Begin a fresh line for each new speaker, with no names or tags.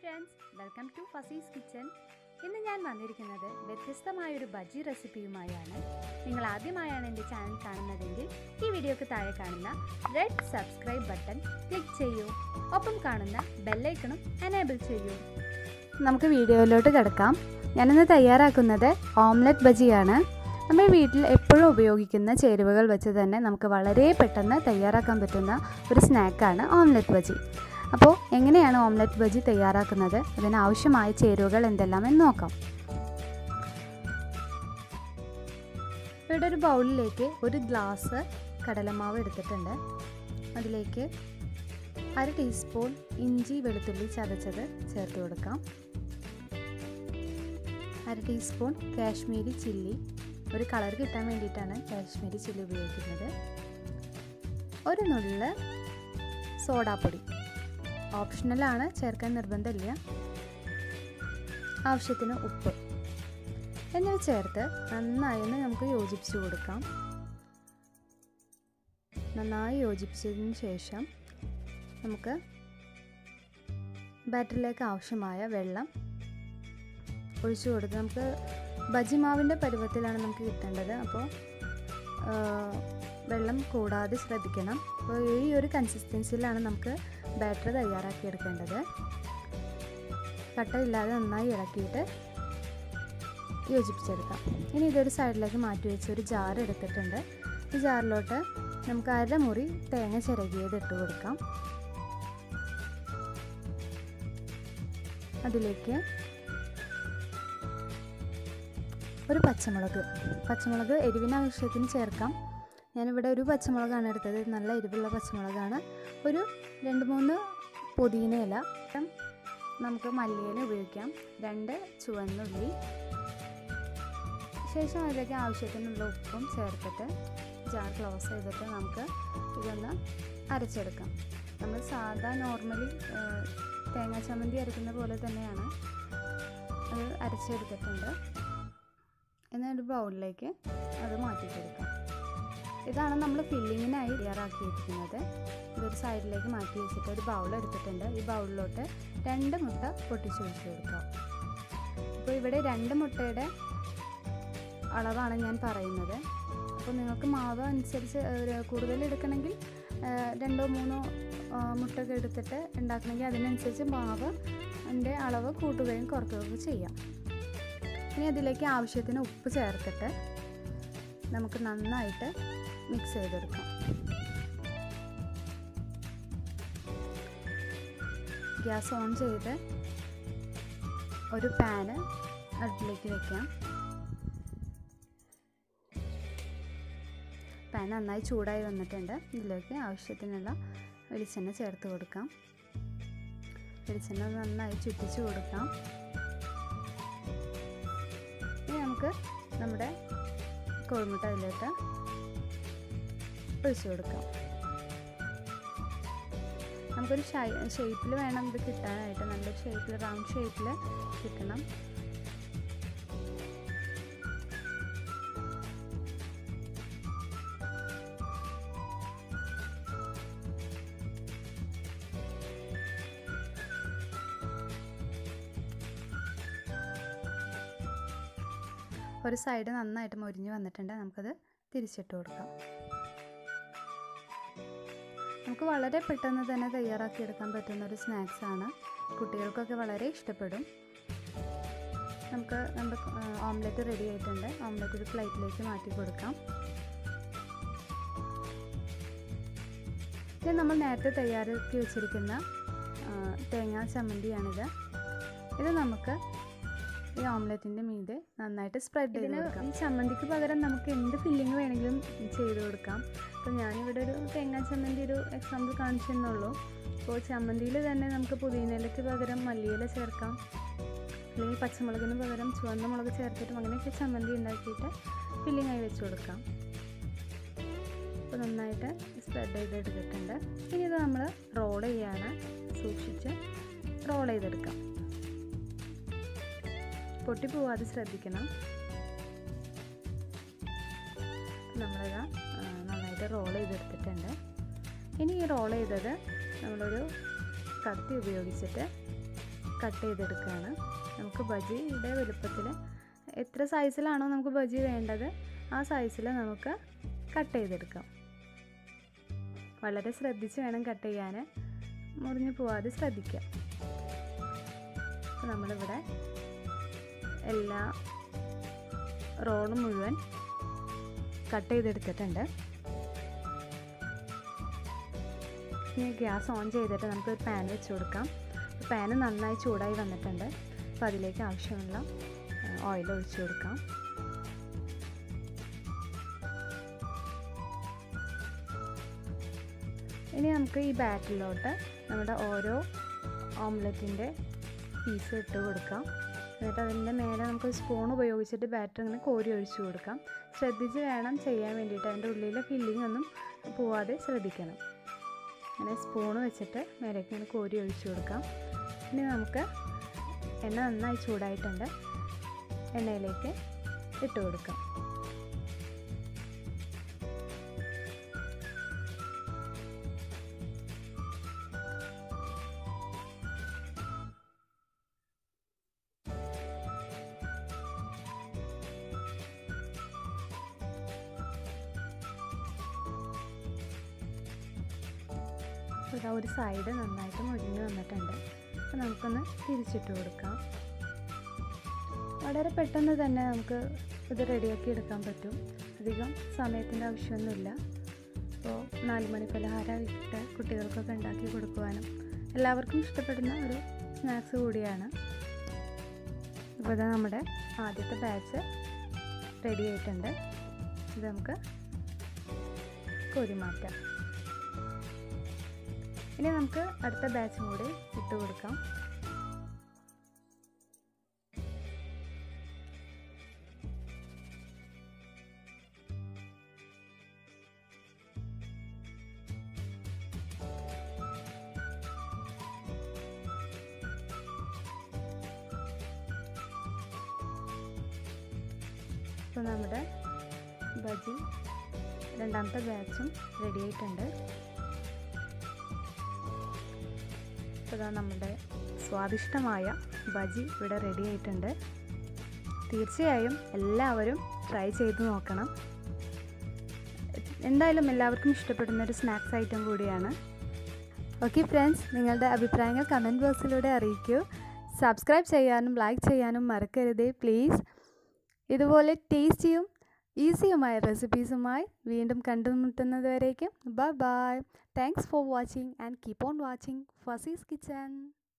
friends welcome to Fazee's kitchen ഇന്ന് ഞാൻ വന്നിരിക്കുന്നത് വ്യത്യസ്തമായൊരു ബജി റെസിപ്പിയുമായാണ് നിങ്ങൾ ആദ്യമായാണ് എൻ്റെ ചാനൽ കാണുന്നതെങ്കിൽ ഈ വീഡിയോക്ക് താഴെ കാണുന്ന റെഡ് സബ്സ്ക്രൈബ് ബട്ടൺ ക്ലിക്ക് ചെയ്യൂ ഒപ്പം കാണുന്ന ബെല്ലൈക്കണും എനേബിൾ ചെയ്യൂ നമുക്ക് വീഡിയോയിലോട്ട് കിടക്കാം ഞാനിന്ന് തയ്യാറാക്കുന്നത് ഓംലെറ്റ് ബജിയാണ് നമ്മൾ വീട്ടിൽ എപ്പോഴും ഉപയോഗിക്കുന്ന ചേരുവകൾ വെച്ച് തന്നെ നമുക്ക് വളരെ പെട്ടെന്ന് തയ്യാറാക്കാൻ പറ്റുന്ന ഒരു സ്നാക്കാണ് ഓംലെറ്റ് ബജി അപ്പോൾ എങ്ങനെയാണ് ഓംലെറ്റ് ബജി തയ്യാറാക്കുന്നത് അതിനാവശ്യമായ ചേരുവകൾ എന്തെല്ലാം എന്ന് നോക്കാം ഇവിടെ ഒരു ബൗളിലേക്ക് ഒരു ഗ്ലാസ് കടലമാവ് എടുത്തിട്ടുണ്ട് അതിലേക്ക് അര ടീസ്പൂൺ ഇഞ്ചി വെളുത്തുള്ളി ചതച്ചത് ചേർത്ത് കൊടുക്കാം അര ടീസ്പൂൺ കാശ്മീരി ചില്ലി ഒരു കളർ കിട്ടാൻ വേണ്ടിയിട്ടാണ് കാശ്മീരി ചില്ലി ഉപയോഗിക്കുന്നത് ഒരു നുള്ളിൽ സോഡാപ്പൊടി ഓപ്ഷണലാണ് ചേർക്കാൻ നിർബന്ധമില്ല ആവശ്യത്തിന് ഉപ്പ് എന്നിവ ചേർത്ത് നന്നായി ഒന്ന് നമുക്ക് യോജിപ്പിച്ച് കൊടുക്കാം നന്നായി യോജിപ്പിച്ചതിന് ശേഷം നമുക്ക് ബാറ്ററിലേക്ക് ആവശ്യമായ വെള്ളം ഒഴിച്ചു കൊടുത്ത് നമുക്ക് ബജി മാവിൻ്റെ പരുവത്തിലാണ് നമുക്ക് കിട്ടേണ്ടത് അപ്പോൾ വെള്ളം കൂടാതെ ശ്രദ്ധിക്കണം അപ്പോൾ ഈ ഒരു കൺസിസ്റ്റൻസിയിലാണ് നമുക്ക് ബാറ്റർ തയ്യാറാക്കിയെടുക്കേണ്ടത് കട്ടയില്ലാതെ നന്നായി ഇളക്കിയിട്ട് യോജിപ്പിച്ചെടുക്കാം ഇനി ഇതൊരു സൈഡിലേക്ക് മാറ്റി വെച്ച് ഒരു ജാർ എടുത്തിട്ടുണ്ട് ഈ ജാറിലോട്ട് നമുക്ക് അരമുറി തേങ്ങ ചിരകിയത് ഇട്ട് കൊടുക്കാം അതിലേക്ക് ഒരു പച്ചമുളക് പച്ചമുളക് എരിവിന് ആവശ്യത്തിന് ചേർക്കാം ഞാനിവിടെ ഒരു പച്ചമുളകാണ് എടുത്തത് നല്ല എരിവുള്ള പച്ചമുളകാണ് ഒരു രണ്ട് മൂന്ന് പുതിന ഇല നമുക്ക് മല്ലിയില ഉപയോഗിക്കാം രണ്ട് ചുവന്നുള്ളി ശേഷം അതിലേക്ക് ആവശ്യത്തിനുള്ള ഉപ്പും ചേർത്തിട്ട് ജാർ ക്ലോസ് ചെയ്തിട്ട് നമുക്ക് ഇതൊന്ന് അരച്ചെടുക്കാം നമ്മൾ സാധാ നോർമലി തേങ്ങാ ചമ്മന്തി അരക്കുന്ന പോലെ തന്നെയാണ് അത് അരച്ചെടുത്തിട്ടുണ്ട് എന്നൊരു ബൗളിലേക്ക് അത് മാറ്റിക്കൊടുക്കാം ഇതാണ് നമ്മൾ ഫില്ലിങ്ങിനായി തയ്യാറാക്കിയിരിക്കുന്നത് ഇതൊരു സൈഡിലേക്ക് മാറ്റി വെച്ചിട്ട് ഒരു ബൗൾ എടുത്തിട്ടുണ്ട് ഈ ബൗളിലോട്ട് രണ്ട് മുട്ട പൊട്ടിച്ചൊഴിച്ച് കൊടുക്കാം അപ്പോൾ ഇവിടെ രണ്ട് മുട്ടയുടെ അളവാണ് ഞാൻ പറയുന്നത് അപ്പോൾ നിങ്ങൾക്ക് മാവ് അനുസരിച്ച് കൂടുതൽ എടുക്കണമെങ്കിൽ രണ്ടോ മൂന്നോ മുട്ടൊക്കെ എടുത്തിട്ട് ഉണ്ടാക്കണമെങ്കിൽ അതിനനുസരിച്ച് മാവ് അതിൻ്റെ അളവ് കൂട്ടുകയും കുറയ്ക്കുകയും ചെയ്യാം ഇനി അതിലേക്ക് ആവശ്യത്തിന് ഉപ്പ് ചേർത്തിട്ട് നമുക്ക് നന്നായിട്ട് മിക്സ് ചെയ്തെടുക്കാം ഗ്യാസ് ഓൺ ചെയ്ത് ഒരു പാന് അടുപ്പിലേക്ക് വെക്കാം പാൻ നന്നായി ചൂടായി വന്നിട്ടുണ്ട് ഇതിലേക്ക് ആവശ്യത്തിനുള്ള വെളിച്ചെണ്ണ ചേർത്ത് കൊടുക്കാം വെളിച്ചെണ്ണ നന്നായി ചുറ്റിച്ച് കൊടുക്കാം ഇനി നമുക്ക് നമ്മുടെ കോഴിമുട്ട അതിലോട്ട് ഒഴിച്ചു കൊടുക്കാം നമുക്കൊരു ഷേപ്പിൽ വേണം ഇത് കിട്ടാനായിട്ട് നല്ലൊരു ഷേപ്പിൽ റൗണ്ട് ഷേപ്പിൽ കിട്ടണം ഒരു സൈഡ് നന്നായിട്ട് മൊരിഞ്ഞ് വന്നിട്ടുണ്ട് നമുക്കത് തിരിച്ചിട്ട് കൊടുക്കാം നമുക്ക് വളരെ പെട്ടെന്ന് തന്നെ തയ്യാറാക്കിയെടുക്കാൻ പറ്റുന്ന ഒരു സ്നാക്സാണ് കുട്ടികൾക്കൊക്കെ വളരെ ഇഷ്ടപ്പെടും നമുക്ക് നമ്മുടെ ഓംലെറ്റ് റെഡി ആയിട്ടുണ്ട് ഓംലെറ്റ് ഒരു പ്ലേറ്റിലേക്ക് മാറ്റി കൊടുക്കാം ഇത് നമ്മൾ നേരത്തെ തയ്യാറാക്കി വെച്ചിരിക്കുന്ന തേങ്ങാ ചമ്മന്തിയാണിത് ഇത് നമുക്ക് ഈ ഓംലെറ്റിൻ്റെ മീതെ നന്നായിട്ട് സ്പ്രെഡ് ചെയ്ത് കൊടുക്കാം ഈ ചമ്മന്തിക്ക് പകരം നമുക്ക് എന്ത് ഫില്ലിങ് വേണമെങ്കിലും ചെയ്ത് കൊടുക്കാം അപ്പോൾ ഞാനിവിടെ ഒരു തേങ്ങാ ചമ്മന്തി ഒരു എക്സാമ്പിൾ കാണിച്ചെന്നുള്ളൂ അപ്പോൾ ചമ്മന്തിയിൽ തന്നെ നമുക്ക് പുതിനയിലയ്ക്ക് പകരം മല്ലിയില ചേർക്കാം അല്ലെങ്കിൽ പച്ചമുളകിന് പകരം ചുവന്ന മുളക് ചേർത്തിട്ടും അങ്ങനെയൊക്കെ ചമ്മന്തി ഉണ്ടാക്കിയിട്ട് ഫില്ലിംഗ് ആയി വെച്ച് കൊടുക്കാം അപ്പോൾ നന്നായിട്ട് സ്പ്രെഡ് ചെയ്തെടുത്തിട്ടുണ്ട് ഇനി ഇത് നമ്മൾ റോൾ ചെയ്യാണ് സൂക്ഷിച്ച് റോൾ ചെയ്തെടുക്കാം പൊട്ടിപ്പോവാതെ ശ്രദ്ധിക്കണം നമ്മളിത് നന്നായിട്ട് റോൾ ചെയ്തെടുത്തിട്ടുണ്ട് ഇനി ഈ റോൾ ചെയ്തത് നമ്മളൊരു കത്തി ഉപയോഗിച്ചിട്ട് കട്ട് ചെയ്തെടുക്കുകയാണ് നമുക്ക് ബജിയുടെ വലുപ്പത്തിൽ എത്ര സൈസിലാണോ നമുക്ക് ബജി വേണ്ടത് ആ സൈസിൽ നമുക്ക് കട്ട് ചെയ്തെടുക്കാം വളരെ ശ്രദ്ധിച്ച് വേണം കട്ട് ചെയ്യാൻ മുറിഞ്ഞു പോവാതെ ശ്രദ്ധിക്കുക അപ്പോൾ നമ്മളിവിടെ എല്ലാ റോളും മുഴുവൻ കട്ട് ചെയ്തെടുത്തിട്ടുണ്ട് ഇനി ഗ്യാസ് ഓൺ ചെയ്തിട്ട് നമുക്ക് ഒരു പാൻ വെച്ച് കൊടുക്കാം പാന് നന്നായി ചൂടായി വന്നിട്ടുണ്ട് അപ്പോൾ അതിലേക്ക് ആവശ്യമുള്ള ഓയിൽ ഒഴിച്ചു കൊടുക്കാം ഇനി നമുക്ക് ഈ ബാറ്ററിലോട്ട് നമ്മുടെ ഓരോ ഓംലെറ്റിൻ്റെ പീസ് ഇട്ട് കൊടുക്കാം എന്നിട്ട് അതിൻ്റെ മേലെ നമുക്ക് സ്പൂൺ ഉപയോഗിച്ചിട്ട് ബാറ്റർ ഇങ്ങനെ കോരി ഒഴിച്ചു കൊടുക്കാം ശ്രദ്ധിച്ച് വേണം ചെയ്യാൻ വേണ്ടിയിട്ട് അതിൻ്റെ ഉള്ളിലെ ഫില്ലിംഗ് ഒന്നും പോവാതെ ശ്രദ്ധിക്കണം അങ്ങനെ സ്പൂൺ വെച്ചിട്ട് മേലേക്ക് ഇങ്ങനെ കോരി ഒഴിച്ചു കൊടുക്കാം ഇനി നമുക്ക് എണ്ണ നന്നായി ചൂടായിട്ടുണ്ട് എണ്ണയിലേക്ക് ഇട്ട് കൊടുക്കാം ഇതാ ഒരു സൈഡ് നന്നായിട്ട് മുരിഞ്ഞ് വന്നിട്ടുണ്ട് അപ്പോൾ നമുക്കൊന്ന് തിരിച്ചിട്ട് കൊടുക്കാം വളരെ പെട്ടെന്ന് തന്നെ നമുക്ക് ഇത് റെഡിയാക്കി എടുക്കാൻ പറ്റും അധികം സമയത്തിൻ്റെ ആവശ്യമൊന്നുമില്ല അപ്പോൾ നാല് മണി പലഹാരമായിട്ട് കുട്ടികൾക്കൊക്കെ ഉണ്ടാക്കി കൊടുക്കുവാനും എല്ലാവർക്കും ഇഷ്ടപ്പെടുന്ന ഒരു സ്നാക്സ് കൂടിയാണ് അപ്പോൾ ഇത് നമ്മുടെ ആദ്യത്തെ ബാച്ച് റെഡി ആയിട്ടുണ്ട് ഇത് നമുക്ക് കോരി മാറ്റാം ഇനി നമുക്ക് അടുത്ത ബാച്ചും കൂടി ഇട്ട് കൊടുക്കാം ഇപ്പോൾ നമ്മുടെ ബജി രണ്ടാമത്തെ ബാച്ചും റെഡി ആയിട്ടുണ്ട് ഇതാ നമ്മുടെ സ്വാദിഷ്ടമായ ബജി ഇവിടെ റെഡി ആയിട്ടുണ്ട് തീർച്ചയായും എല്ലാവരും ട്രൈ ചെയ്ത് നോക്കണം എന്തായാലും എല്ലാവർക്കും ഇഷ്ടപ്പെടുന്ന ഒരു സ്നാക്സ് ഐറ്റം കൂടിയാണ് ഓക്കെ ഫ്രണ്ട്സ് നിങ്ങളുടെ അഭിപ്രായങ്ങൾ കമൻറ്റ് ബോക്സിലൂടെ അറിയിക്കൂ സബ്സ്ക്രൈബ് ചെയ്യാനും ലൈക്ക് ചെയ്യാനും മറക്കരുതേ പ്ലീസ് ഇതുപോലെ ടേസ്റ്റിയും ഈസിയുമായ റെസിപ്പീസുമായി വീണ്ടും കണ്ടുമുട്ടുന്നതുവരേക്കും bye bye thanks for watching and keep on watching Fazee's kitchen